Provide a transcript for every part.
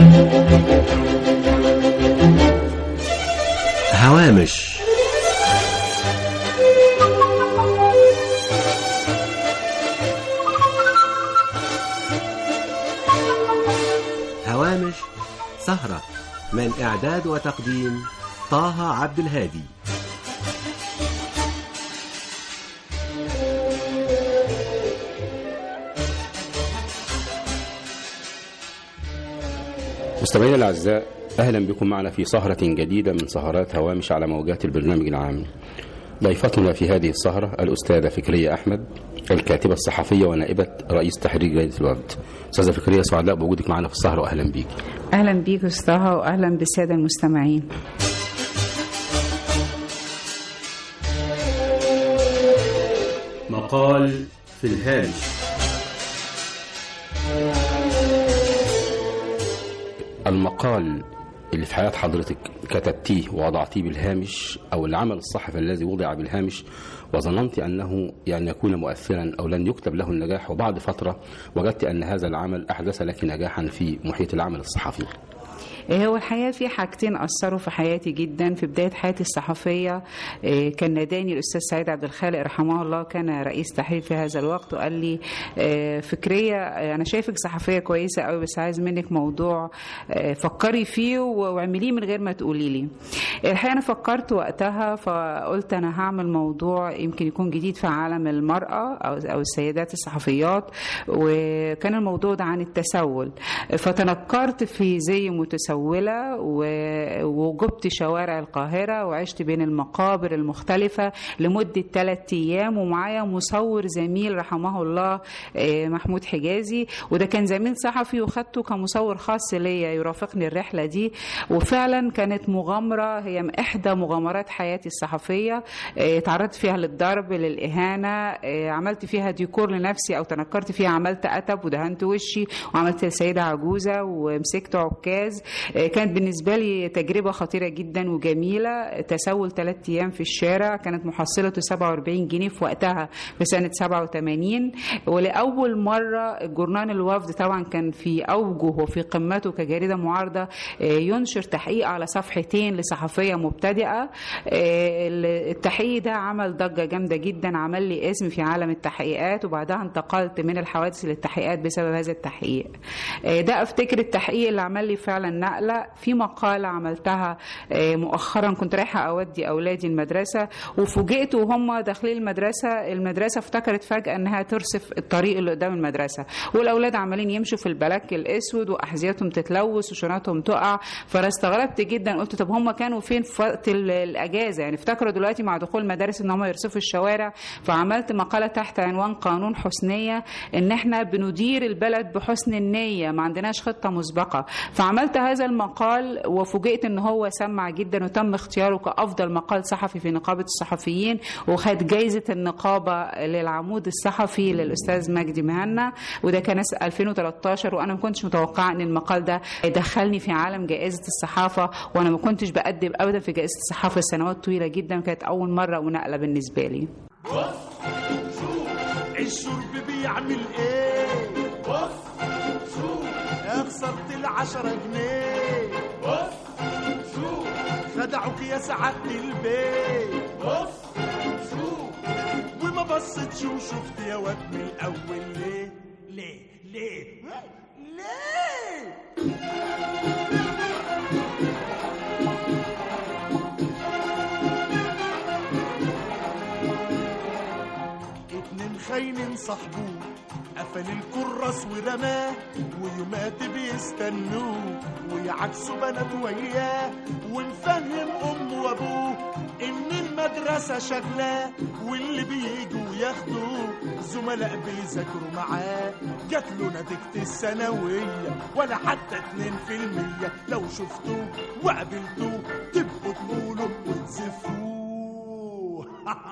هوامش هوامش سهرة من إعداد وتقديم طه عبد الهادي مستمعينا الاعزاء اهلا بكم معنا في سهره جديده من سهرات هوامش على موجات البرنامج العام. ضيفتنا في هذه السهره الاستاذه فكريه احمد الكاتبه الصحفيه ونائبه رئيس تحرير جريده الوفد. استاذه فكريه سعداء بوجودك معنا في السهره واهلا بيك. اهلا بيك استاذ واهلا بالساده المستمعين. مقال في الهامش المقال اللي في حياة حضرتك كتبتيه ووضعتيه بالهامش أو العمل الصحفي الذي وضع بالهامش وظننت أنه يعني يكون مؤثرا أو لن يكتب له النجاح وبعد فترة وجدت أن هذا العمل أحدث لك نجاحا في محيط العمل الصحفي هو الحقيقه في حاجتين اثروا في حياتي جدا في بدايه حياتي الصحفيه إيه، كان ناداني الاستاذ سعيد عبد الخالق رحمه الله كان رئيس تحرير في هذا الوقت وقال لي إيه، فكريه انا شايفك صحفيه كويسه قوي بس عايز منك موضوع إيه، فكري فيه واعمليه من غير ما تقولي لي الحقيقه انا فكرت وقتها فقلت انا هعمل موضوع يمكن يكون جديد في عالم المراه او او السيدات الصحفيات وكان الموضوع ده عن التسول فتنكرت في زي متسولة و- وجبت شوارع القاهرة وعشت بين المقابر المختلفة لمدة ثلاثة أيام ومعايا مصور زميل رحمه الله آه، محمود حجازي وده كان زميل صحفي وخدته كمصور خاص ليا يرافقني الرحلة دي وفعلا كانت مغامرة هي إحدى مغامرات حياتي الصحفية آه، تعرضت فيها للضرب للإهانة آه، عملت فيها ديكور لنفسي أو تنكرت فيها عملت أتب ودهنت وشي وعملت سيدة عجوزة ومسكت عكاز آه، كانت بالنسبة لي تجربة خطيرة جدا وجميلة تسول ثلاثة أيام في الشارع كانت محصلته 47 جنيه في وقتها في سنة 87 ولأول مرة جورنال الوفد طبعا كان في أوجه وفي قمته كجريدة معارضة آه، ينشر تحقيق على صفحتين لصحفية مبتدئة آه، التحقيق ده عمل ضجة جامدة جدا عمل لي اسم في عالم التحقيقات وبعدها انتقلت من الحوادث للتحقيقات بسبب هذا التحقيق آه، ده افتكر التحقيق اللي عمل لي فعلا نقلة في مقالة عملتها آه، مؤخرا كنت رايحة أودي أولادي المدرسة وفوجئت وهم داخلين المدرسة المدرسة افتكرت فجأة أنها ترصف الطريق اللي قدام المدرسة والأولاد عمالين يمشوا في البلاك الأسود وأحذيتهم تتلوث وشنطهم تقع فأنا استغربت جدا قلت طب هم كانوا فين في وقت ال- الأجازة يعني افتكروا دلوقتي مع دخول المدارس ان هم يرصفوا الشوارع فعملت مقالة تحت عنوان قانون حسنية ان احنا بندير البلد بحسن النية ما عندناش خطة مسبقة فعملت هذا المقال وفوجئت ان هو سمع جدا وتم اختياره كافضل مقال صحفي في نقابة الصحفيين وخد جايزة النقابة للعمود الصحفي للاستاذ مجدي مهنا وده كان سنة 2013 وانا ما كنتش متوقعة ان المقال ده يدخلني في عالم جائزة الصحافة وانا ما كنتش بقدم ابدا في جائزة الصحافة سنوات طويلة جدا كانت اول مرة ونقلة بالنسبة لي الشرب بيعمل ايه بص شوف يا خسرت العشرة جنيه بص شوف خدعوك يا سعادة البيت بص شوف وما بصيتش وشفت يا واد من الاول ليه ليه ليه ليه اتنين خاينين صاحبوه قفل الكراس ورماه ويومات بيستنوه ويعكسوا بنات وياه ونفهم امه وابوه ان المدرسة شغلاه واللي بيجوا ياخدوه زملاء بيذاكروا معاه جات له نتيجة الثانوية ولا حتى اتنين في المية لو شفتوه وقابلتوه تبقوا تقولوا وتزفوه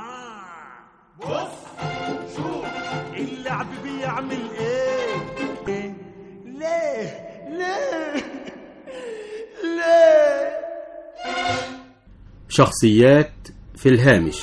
بص شوف اللعب بيعمل ايه إيه؟ ليه ليه ليه شخصيات في الهامش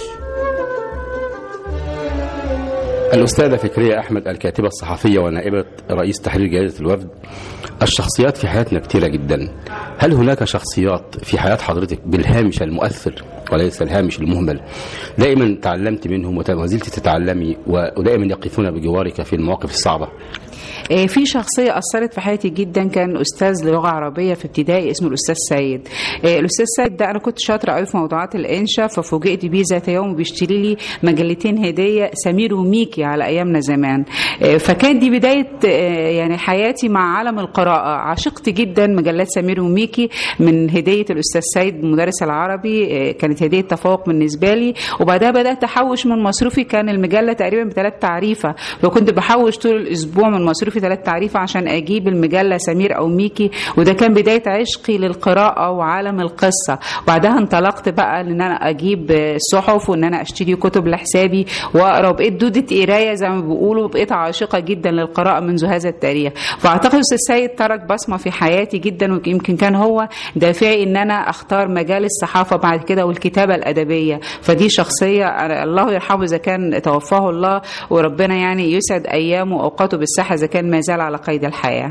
الأستاذة فكرية أحمد الكاتبة الصحفية ونائبة رئيس تحرير جريدة الوفد الشخصيات في حياتنا كتيرة جدا هل هناك شخصيات في حياة حضرتك بالهامش المؤثر وليس الهامش المهمل دائما تعلمت منهم وت- وزلت تتعلمي و- ودائما يقفون بجوارك في المواقف الصعبة آه، في شخصية أثرت في حياتي جدا كان أستاذ لغة عربية في ابتدائي اسمه الأستاذ سيد آه، الأستاذ سيد ده أنا كنت شاطرة قوي في موضوعات الإنشاء ففوجئت بيه ذات يوم بيشتري لي مجلتين هدية سمير وميكي على أيامنا زمان آه، فكانت دي بداية آه، يعني حياتي مع عالم القراءة عشقت جدا مجلات سمير وميكي من هدية الأستاذ سيد مدرس العربي آه، كانت هدية تفوق بالنسبة لي وبعدها بدأت أحوش من مصروفي كان المجلة تقريبا بثلاث تعريفة فكنت بحوش طول الأسبوع من مصروفي ثلاث تعريفة عشان أجيب المجلة سمير أو ميكي وده كان بداية عشقي للقراءة وعالم القصة وبعدها انطلقت بقى لأن أنا أجيب آه، صحف وإن أنا أشتري كتب لحسابي وأقرأ وبقيت دودة قراية زي ما بيقولوا بقيت عاشقة جدا للقراءة منذ هذا التاريخ فأعتقد أستاذ سيد ترك بصمة في حياتي جدا ويمكن كان هو دافعي إن أنا أختار مجال الصحافة بعد كده والكتابة الأدبية فدي شخصية أنا- الله يرحمه إذا كان توفاه الله وربنا يعني يسعد أيامه وأوقاته بالصحة إذا كان ما زال على قيد الحياة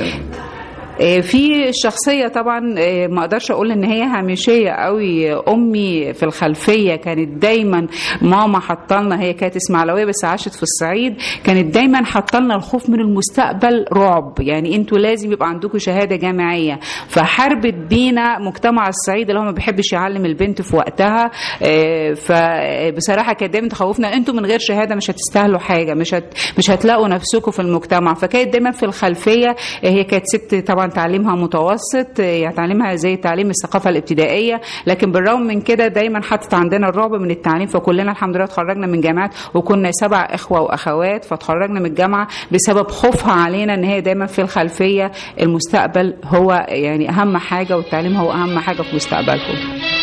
آه، في الشخصيه طبعا آه، ما اقدرش اقول ان هي هامشيه قوي امي في الخلفيه كانت دايما ماما حطلنا هي كانت اسماعيلويه بس عاشت في الصعيد كانت دايما حطلنا الخوف من المستقبل رعب يعني انتوا لازم يبقى عندكم شهاده جامعيه فحاربت بينا مجتمع الصعيد اللي هو ما بيحبش يعلم البنت في وقتها آه، فبصراحه كانت دايما تخوفنا انتوا من غير شهاده مش هتستاهلوا حاجه مش هت مش هتلاقوا نفسكم في المجتمع فكانت دايما في الخلفيه آه، هي كانت ست طبعا تعليمها متوسط آه، يعني تعليمها زي تعليم الثقافه الابتدائيه لكن بالرغم من كده دايما حطت عندنا الرعب من التعليم فكلنا الحمد لله اتخرجنا من جامعات وكنا سبع اخوه واخوات فاتخرجنا من الجامعه بسبب خوفها علينا ان هي دايما في الخلفيه المستقبل هو يعني اهم حاجه والتعليم هو اهم حاجه في مستقبلكم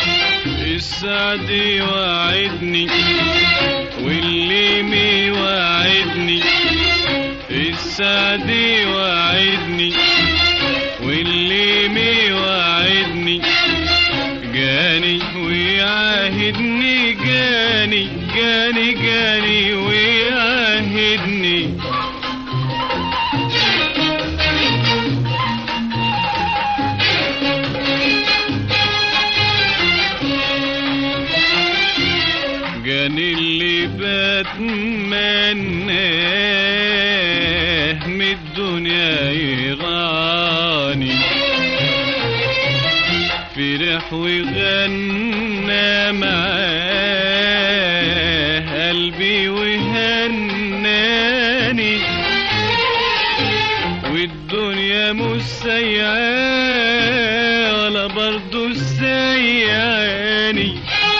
السعد يوعدني واللي ميوعدني السعد يوعدني واللي ميوعدني جاني ويعاهدني جاني جاني جاني ويعاهدني جاني اللي بتمناه من الدنيا يغاني فرح وغنى معاه قلبي وهناني والدنيا مش سيئة ولا برضو سيئاني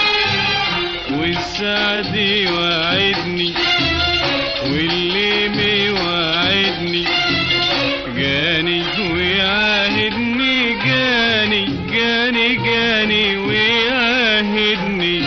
والسعد يوعدني واللي ميوعدني جاني ويعاهدني جاني جاني جاني ويعاهدني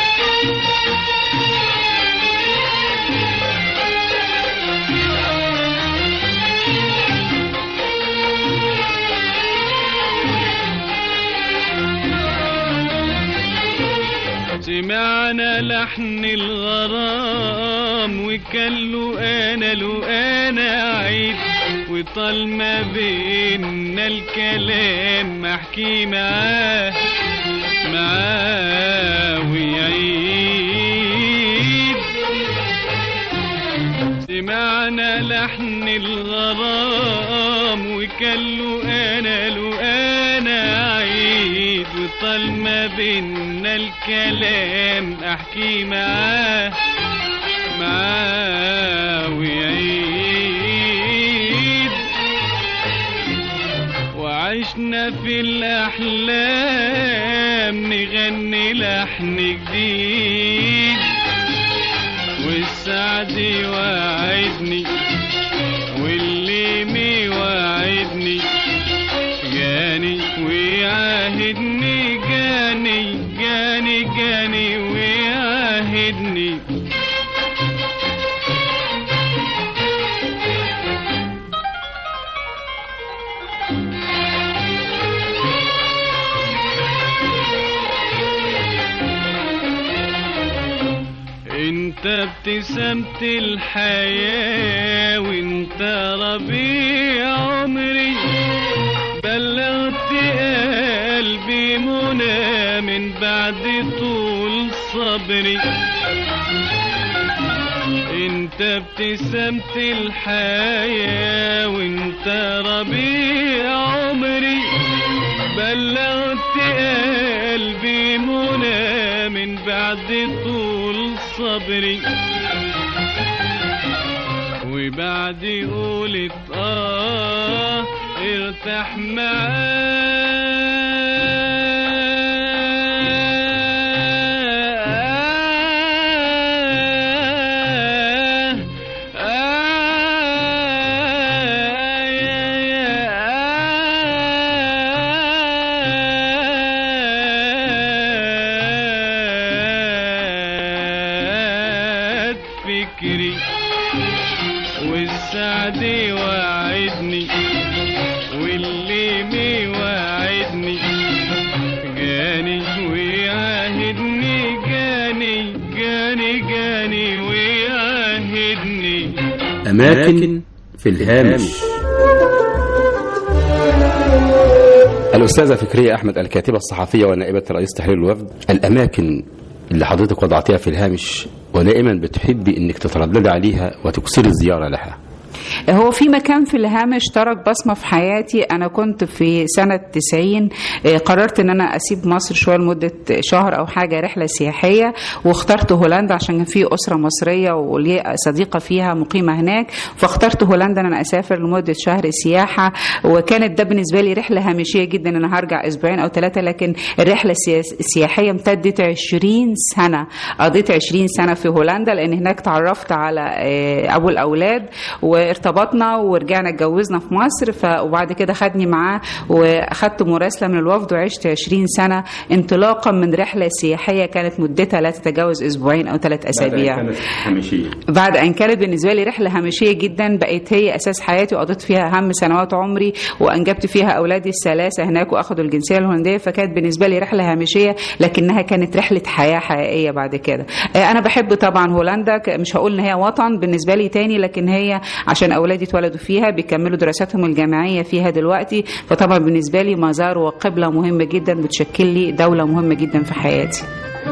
سمعنا لحن الغرام وكان له انا له انا عيد وطال ما بينا الكلام احكي معاه معاه ويعيد سمعنا لحن الغرام وكان له انا له انا عيد وطال ما بينا الكلام احكي معاه معاه ويعيد وعشنا في الأحلام نغني لحن جديد والسعد يوعدني واللي ميوعدني جاني ويعاهدني جاني جاني جاني ويعاهدني انت ابتسامة الحياة وانت ربيع عمري صبري انت ابتسامة الحياة وانت ربيع عمري بلغت قلبي منى من بعد طول صبري وبعد قولت اه ارتاح معاه فكري والسعد وعدني واللي ميوعدني جاني ويعهدني جاني جاني جاني ويعهدني أماكن في الهامش الأستاذة فكرية أحمد الكاتبة الصحفية ونائبة رئيس تحرير الوفد الأماكن اللي حضرتك وضعتيها في الهامش ودائما بتحبي انك تترددي عليها وتكسري الزيارة لها هو في مكان في الهامش ترك بصمة في حياتي أنا كنت في سنة 90 آه، قررت إن أنا أسيب مصر شوية لمدة شهر أو حاجة رحلة سياحية واخترت هولندا عشان كان في أسرة مصرية ولي صديقة فيها مقيمة هناك فاخترت هولندا إن أنا أسافر لمدة شهر سياحة وكانت ده بالنسبة لي رحلة هامشية جدا إن أنا هرجع أسبوعين أو ثلاثة لكن الرحلة السياس- السياحية امتدت 20 سنة قضيت 20 سنة في هولندا لأن هناك تعرفت على آه، أبو الأولاد وارتبطنا ورجعنا اتجوزنا في مصر ف... وبعد كده خدني معاه واخدت مراسله من الوفد وعشت 20 سنه انطلاقا من رحله سياحيه كانت مدتها لا تتجاوز اسبوعين او ثلاث اسابيع هامشية بعد ان كانت بالنسبه لي رحله هامشيه جدا بقت هي اساس حياتي وقضيت فيها اهم سنوات عمري وانجبت فيها اولادي الثلاثه هناك واخدوا الجنسيه الهولنديه فكانت بالنسبه لي رحله هامشيه لكنها كانت رحله حياه حقيقيه بعد كده آه، انا بحب طبعا هولندا ك- مش هقول ان هي وطن بالنسبه لي تاني لكن هي عشان اولادي اتولدوا فيها بيكملوا دراساتهم الجامعيه فيها دلوقتي فطبعا بالنسبه لي مزار وقبله مهمه جدا بتشكل لي دوله مهمه جدا في حياتي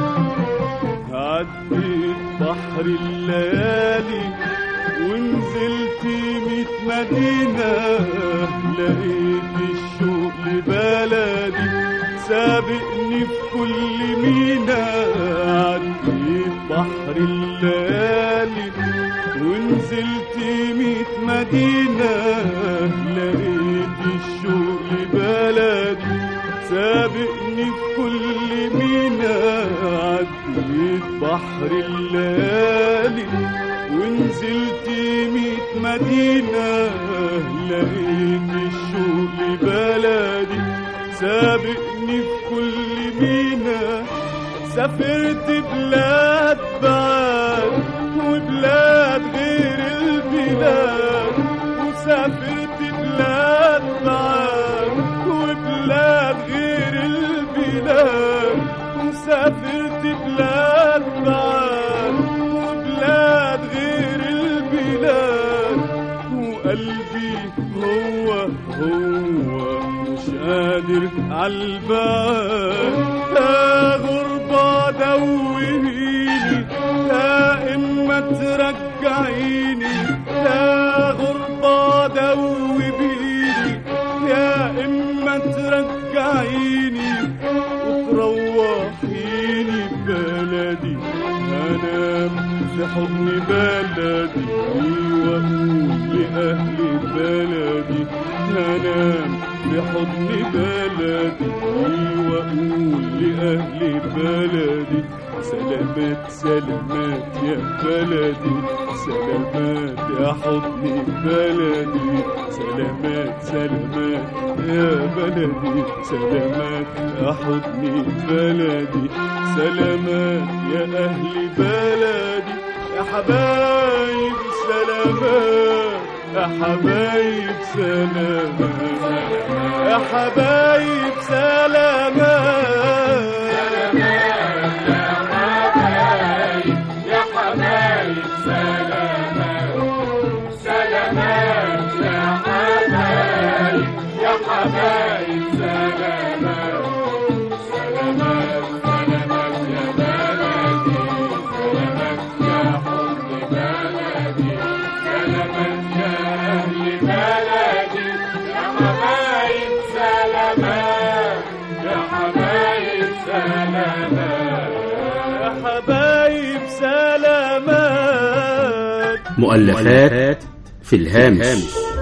عديت بحر الليالي ونزلت ميت مدينة لقيت الشوق لبلدي سابقني في كل مينا عديت بحر الليالي ونزلت ميت مدينة لقيت الشوق لبلدي سابقني في كل مينا عديت بحر الليالي ونزلت ميت مدينة لقيت الشوق لبلدي سابقني في كل مينا سافرت بلاد بعاد وبلاد غير البلاد وسافرت بلاد بعاد وبلاد غير البلاد وسافرت بلاد بعاد وبلاد غير البلاد وقلبي هو هو مش قادر عالبال لا غربة دوهيني لا إما ترجعيني لا غربة دوبيني يا إما ترجعيني وتروحيني بلدي أنام في حضن بلدي وأقول لأهل بلدي أنام في حضن بلدي وأقول لأهل بلدي سلامات سلامات يا بلدي سلامات يا حضن بلدي سلامات سلامات يا بلدي سلامات يا حضن بلدي سلامات يا أهل بلدي يا حبايب سلامات يا حبايب سلامات يا حبايب سلامات مؤلفات في الهامش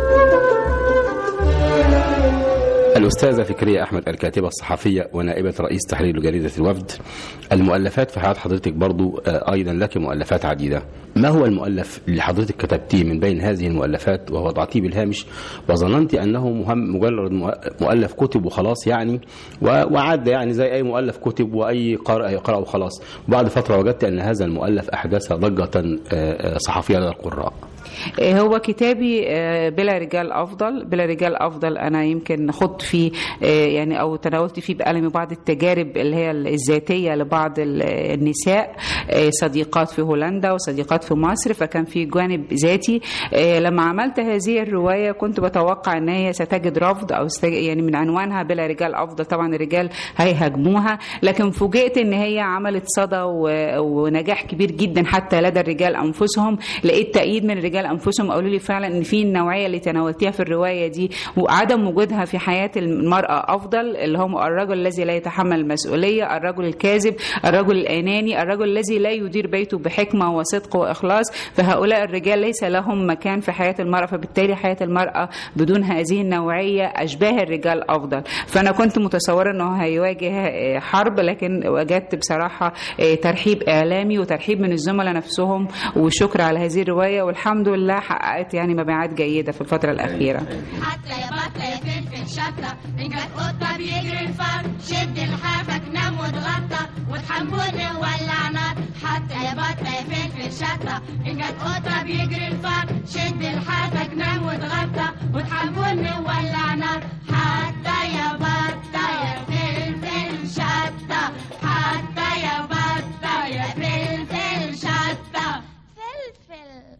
الأستاذة فكرية أحمد الكاتبة الصحفية ونائبة رئيس تحرير جريدة الوفد المؤلفات في حياة حضرتك برضو آه، أيضا لك مؤلفات عديدة ما هو المؤلف اللي حضرتك كتبتيه من بين هذه المؤلفات ووضعتيه بالهامش وظننت أنه مهم مجرد مؤ- مؤلف كتب وخلاص يعني و- وعاد يعني زي أي مؤلف كتب وأي قارئ يقرأه وخلاص وبعد فترة وجدت أن هذا المؤلف أحدث ضجة آه، آه، صحفية لدى القراء آه، هو كتابي آه، بلا رجال افضل بلا رجال افضل انا يمكن خضت فيه آه، يعني او تناولت فيه بقلمي بعض التجارب اللي هي الذاتيه لبعض ال- النساء آه، صديقات في هولندا وصديقات في مصر فكان في جانب ذاتي آه، لما عملت هذه الروايه كنت بتوقع ان هي ستجد رفض او ست- يعني من عنوانها بلا رجال افضل طبعا الرجال هيهاجموها لكن فوجئت ان هي عملت صدى و- ونجاح كبير جدا حتى لدى الرجال انفسهم لقيت تأييد من الرجال انفسهم قالوا لي فعلا ان في النوعيه اللي تناولتيها في الروايه دي وعدم وجودها في حياه المراه افضل اللي هم الرجل الذي لا يتحمل المسؤوليه الرجل الكاذب الرجل الاناني الرجل الذي لا يدير بيته بحكمه وصدق واخلاص فهؤلاء الرجال ليس لهم مكان في حياه المراه فبالتالي حياه المراه بدون هذه النوعيه اشباه الرجال افضل فانا كنت متصوره انه هيواجه آه، حرب لكن وجدت بصراحه آه، ترحيب اعلامي وترحيب من الزملاء نفسهم وشكر على هذه الروايه والحمد لله حققت يعني مبيعات جيده في الفتره الاخيره حتى يا بطة يا فلفل شطة إن جت قطة بيجري الفار شد لحافك نام واتغطى وتحملني وولع نار حتى يا بطة يا فلفل شطة إن جت قطة بيجري الفار شد لحافك نام واتغطى وتحملني وولع نار حتى يا بطة يا فلفل شطة حتى يا بطة يا فلفل شطة فلفل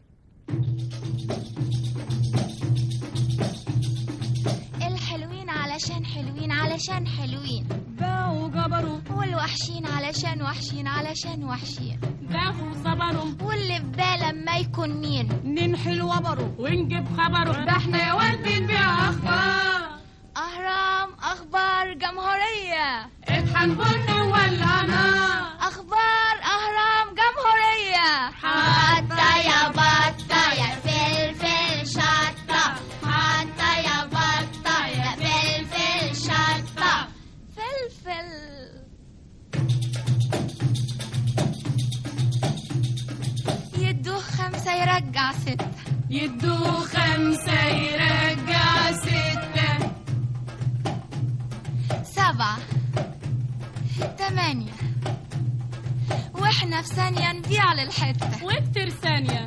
الحلوين علشان حلوين علشان حلوين باعوا جبروا والوحشين علشان وحشين علشان وحشين ضعفوا صبروا واللي في بالك ما يكون مين ننحل وبروا ونجيب خبروا ده احنا يا ولد نبيع اخبار أهرام أخبار جمهورية اطحن بن ولا نار أخبار أهرام جمهورية حتى يا بطة يا فلفل شطة حتى يا بطة يا فلفل شطة فلفل يدوه خمسة يرجع ستة يدوه خمسة يرجع ستة سبعة تمانية واحنا في ثانية نبيع للحتة واكتر ثانية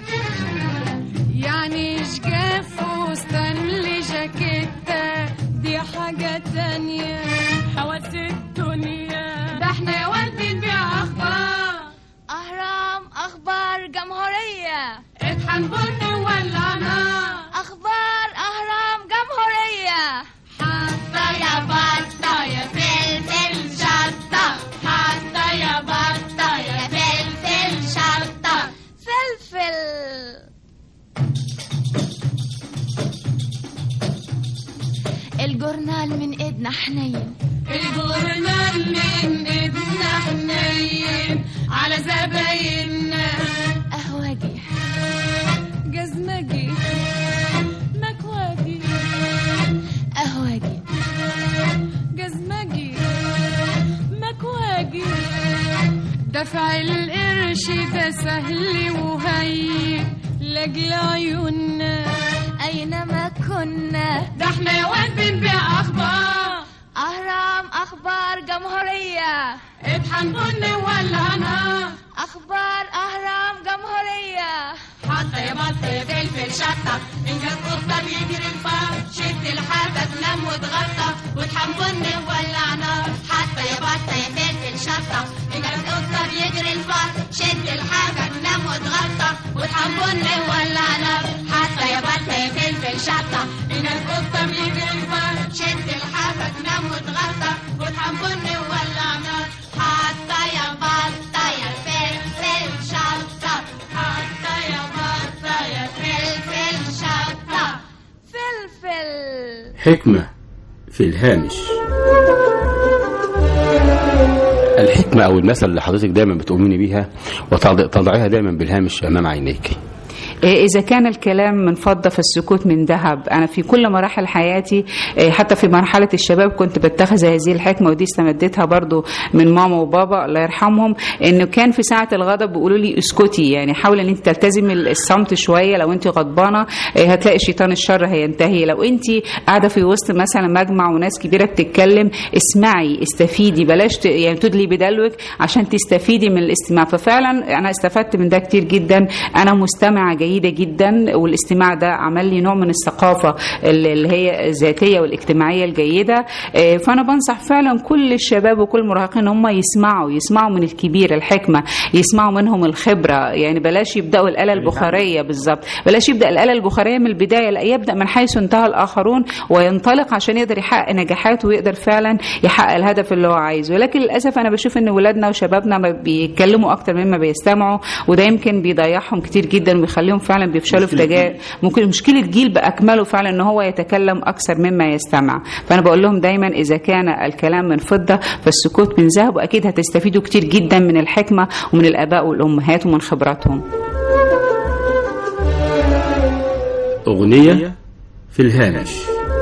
يعني شجاف فستان لجاكيتة دي حاجة تانية حواس الدنيا ده احنا يا ولد نبيع اخبار أهرام أخبار جمهورية اطحن بن ولا نار أخبار أهرام جمهورية حتى يا بطة يا فلفل شطة حتى يا بطة يا فلفل شطة فلفل الجورنال من ايدنا حنين الجورنال من ابن حنين على زبايننا قهوجي جزمجي مكواجي قهوجي جزمجي مكواجي دفع القرش ده سهل وهين لاجل عيوننا أينما كنا ده احنا يا واد بنبيع اخبار أهرام أخبار جمهورية اطحن بن ولا نار أخبار أهرام جمهورية حتى يا بطة يا فلفل شطة إن جت قطة بيجري الفار شد لحافك نام واتغطى وتحملني وولع نار حتى يا بطة يا فلفل شطة إن جت قطة بيجري الفار شد لحافك نام واتغطى وتحملني وولع نار حتى يا بطة يا فلفل شطة إن القطة بيجري الفار شد لحافك نام واتغطى وتحملني وولع نار حتى يا بطة يا فلفل شطة حتى يا بطة يا فلفل شطة فلفل حكمة في الهامش الحكمة أو المثل اللي حضرتك دايما بتؤمني بيها وتضعيها دايما بالهامش أمام عينيك إيه إذا كان الكلام من فضة فالسكوت من ذهب أنا في كل مراحل حياتي إيه حتى في مرحلة الشباب كنت بتخذ هذه الحكمة ودي استمدتها برضو من ماما وبابا الله يرحمهم إنه كان في ساعة الغضب بيقولوا لي اسكتي يعني حاول إن أنت تلتزمي الصمت شوية لو أنت غضبانة إيه هتلاقي شيطان الشر هينتهي لو أنت قاعدة في وسط مثلا مجمع وناس كبيرة بتتكلم اسمعي استفيدي بلاش ت- يعني تدلي بدلوك عشان تستفيدي من الاستماع ففعلا أنا استفدت من ده كتير جدا أنا مستمعة جيدة جدا والاستماع ده عمل لي نوع من الثقافة اللي اللي هي الذاتية والاجتماعية الجيدة آه، فأنا بنصح فعلا كل الشباب وكل المراهقين ان هم يسمعوا يسمعوا من الكبير الحكمة يسمعوا منهم الخبرة يعني بلاش يبدأوا الآلة البخارية بالظبط بلاش يبدأ الآلة البخارية من البداية لا يبدأ من حيث انتهى الآخرون وينطلق عشان يقدر يحقق نجاحات ويقدر فعلا يحقق الهدف اللي هو عايزه ولكن للأسف أنا بشوف إن ولادنا وشبابنا ما بيتكلموا أكتر مما بيستمعوا وده يمكن بيضيعهم كتير جدا ويخليهم فعلا بيفشلوا في تجاه ممكن مشكلة جيل بأكمله فعلا إن هو يتكلم أكثر مما يستمع فأنا بقول لهم دايما إذا كان الكلام من فضة فالسكوت من ذهب وأكيد هتستفيدوا كتير جدا من الحكمة ومن الآباء والأمهات ومن خبراتهم أغنية في الهامش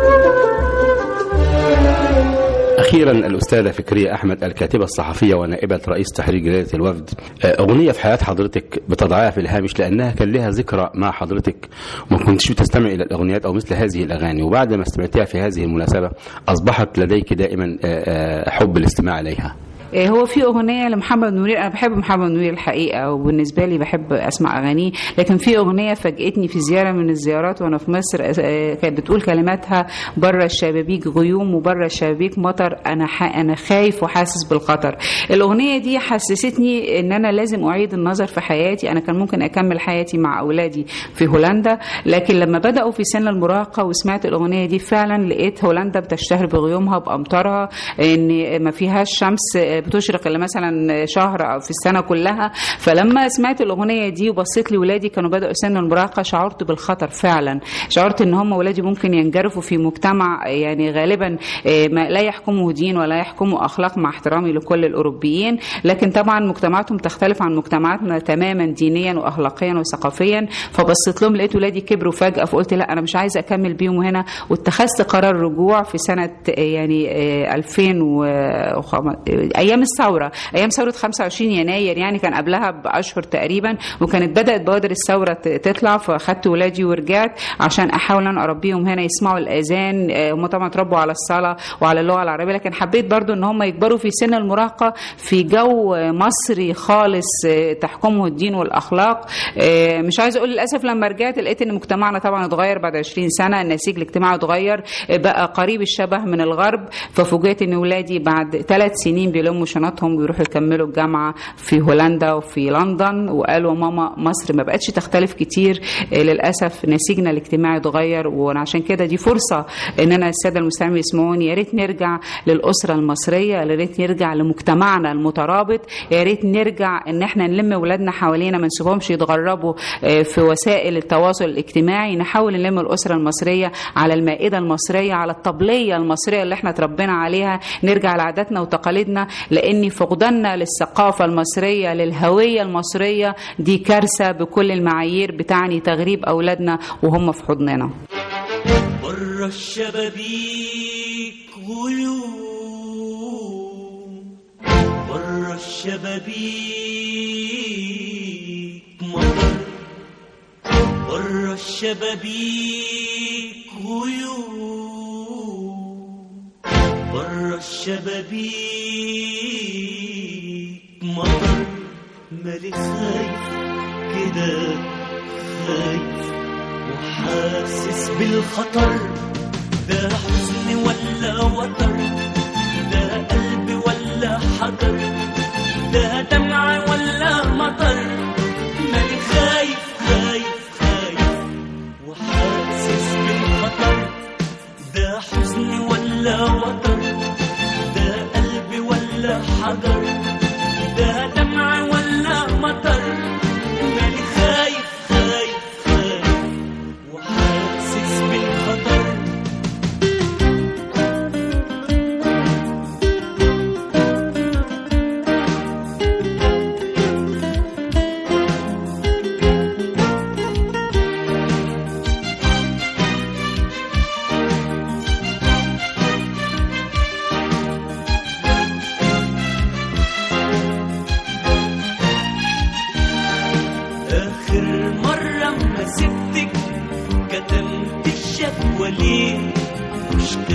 أخيرا الأستاذة فكرية أحمد الكاتبة الصحفية ونائبة رئيس تحرير جريدة الوفد أغنية في حياة حضرتك بتضعها في الهامش لأنها كان لها ذكرى مع حضرتك وما كنتش بتستمع إلى الأغنيات أو مثل هذه الأغاني وبعد ما استمعتها في هذه المناسبة أصبحت لديك دائما آه، آه، حب الاستماع إليها إيه هو في اغنيه لمحمد منير انا بحب محمد منير الحقيقه وبالنسبه لي بحب اسمع اغانيه لكن في اغنيه فاجئتني في زياره من الزيارات وانا في مصر آه، كانت بتقول كلماتها بره الشبابيك غيوم وبره الشبابيك مطر انا ح... انا خايف وحاسس بالخطر الاغنيه دي حسستني ان انا لازم اعيد النظر في حياتي انا كان ممكن اكمل حياتي مع اولادي في هولندا لكن لما بداوا في سن المراهقه وسمعت الاغنيه دي فعلا لقيت هولندا بتشتهر بغيومها بامطارها ان ما فيهاش شمس بتشرق الا مثلا شهر او في السنه كلها فلما سمعت الاغنيه دي وبصيت لاولادي كانوا بداوا سن المراهقه شعرت بالخطر فعلا شعرت ان هم ولادي ممكن ينجرفوا في مجتمع يعني غالبا آه، ما لا يحكمه دين ولا يحكمه اخلاق مع احترامي لكل الاوروبيين لكن طبعا مجتمعاتهم تختلف عن مجتمعاتنا تماما دينيا واخلاقيا وثقافيا فبصيت لهم لقيت ولادي كبروا فجاه فقلت لا انا مش عايزه اكمل بيهم هنا واتخذت قرار رجوع في سنه آه، يعني آه، 2000 و ايام الثوره ايام ثوره 25 يناير يعني كان قبلها باشهر تقريبا وكانت بدات بوادر الثوره ت- تطلع فاخدت ولادي ورجعت عشان احاول ان اربيهم هنا يسمعوا الاذان آه، هم طبعا اتربوا على الصلاه وعلى اللغه العربيه لكن حبيت برضو ان هم يكبروا في سن المراهقه في جو مصري خالص آه، تحكمه الدين والاخلاق آه، مش عايزه اقول للاسف لما رجعت لقيت ان مجتمعنا طبعا اتغير بعد 20 سنه النسيج الاجتماعي اتغير آه، بقى قريب الشبه من الغرب ففوجئت ان ولادي بعد ثلاث سنين بيلموا شنطهم ويروحوا يكملوا الجامعه في هولندا وفي لندن وقالوا ماما مصر ما بقتش تختلف كتير آه، للاسف نسيجنا الاجتماعي اتغير وانا عشان كده دي فرصه ان انا الساده المستمعين يسمعوني يا ريت نرجع للاسره المصريه يا ريت نرجع لمجتمعنا المترابط يا ريت نرجع ان احنا نلم اولادنا حوالينا ما نسيبهمش يتغربوا آه، في وسائل التواصل الاجتماعي نحاول نلم الاسره المصريه على المائده المصريه على الطبليه المصريه اللي احنا اتربينا عليها نرجع لعاداتنا وتقاليدنا لان فقداننا للثقافه المصريه للهويه المصريه دي كارثه بكل المعايير بتعني تغريب اولادنا وهم في حضننا بره الشبابيك غيوم بره الشبابيك مطر بره الشبابيك غيوم بره الشبابيك مطر مالي خايف كده خايف وحاسس بالخطر ده حزن ولا وتر ده قلب ولا حجر ده دمع ولا مطر مالي خايف خايف خايف وحاسس بالخطر ده حزن ولا وتر ده قلب ولا حجر ده دمع ولا مطر مالي خايف خايف خايف وحاسس بالخطر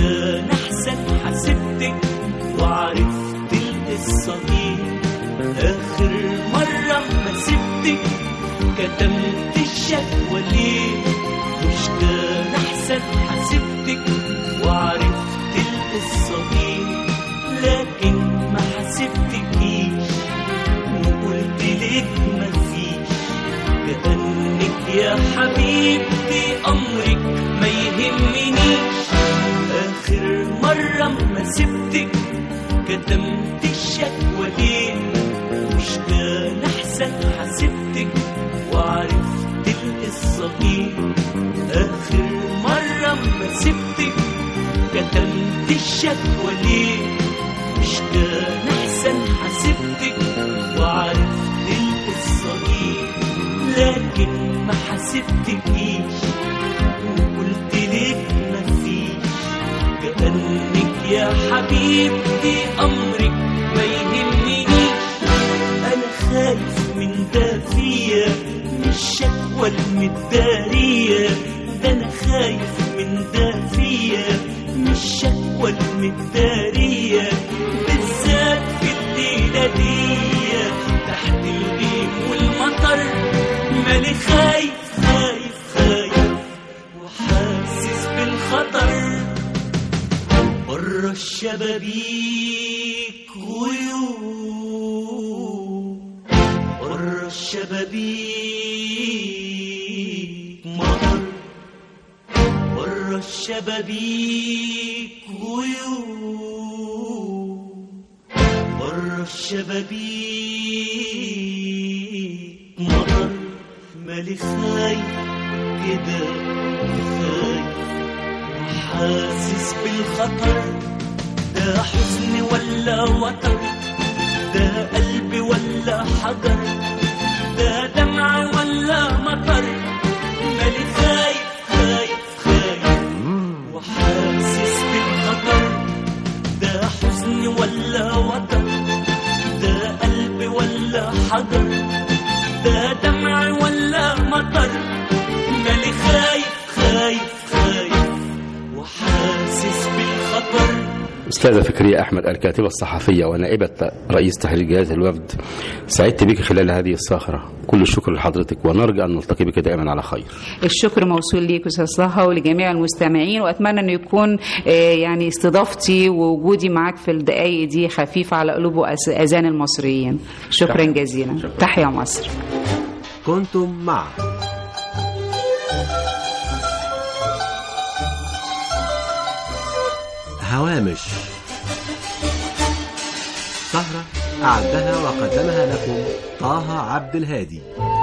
كان احسن حسبتك وعرفت القصة دي اخر مرة ما سبتك كتمت الشكوى ليه مش كان احسن حسبتك وعرفت القصة دي لكن ما حسبتكيش وقلت لك مفيش كأنك يا حبيبتي أمرك ما يهمنيش آخر مرة ما سبتك كتمت الشكوى ليه مش كان أحسن حسبتك وعرفت القصة دي آخر مرة ما سبتك كتمت الشكوى ليه مش كان أحسن حسبتك وعرفت القصة دي لكن ما حسبتكيش وقلت لك مفيش كأنك يا حبيبتي أمرك ما يهمنيش أنا خايف من ده فيا من الشكوى المدارية ده أنا خايف من ده فيا من الشكوى المدارية بالذات في الليلة دي تحت الغيم والمطر مالي خايف خايف خايف وحاسس بالخطر بره الشبابيك غيوم بره الشبابيك مطر بره الشبابيك غيوم بره الشبابيك مطر مالي خايف كده خايف وحاسس بالخطر ده حزن ولا وتر ده قلب ولا حجر ده دمع ولا مطر مالي خايف خايف خايف وحاسس بالخطر ده حزن ولا وتر ده قلب ولا حجر ده دمع ولا مطر مالي خايف خايف خايف وحاسس بالخطر أستاذة فكرية أحمد الكاتبة الصحفية ونائبة رئيس تحرير جهاز الوفد سعدت بك خلال هذه الصخرة كل الشكر لحضرتك ونرجو أن نلتقي بك دائما على خير الشكر موصول ليك استاذ صهى ولجميع المستمعين واتمنى انه يكون آه، يعني استضافتي ووجودي معاك في الدقائق دي خفيفه على قلوب واذان المصريين شكرا جزيلا تحيا مصر كنتم مع هوامش سهرة أعدها وقدمها لكم طه عبد الهادي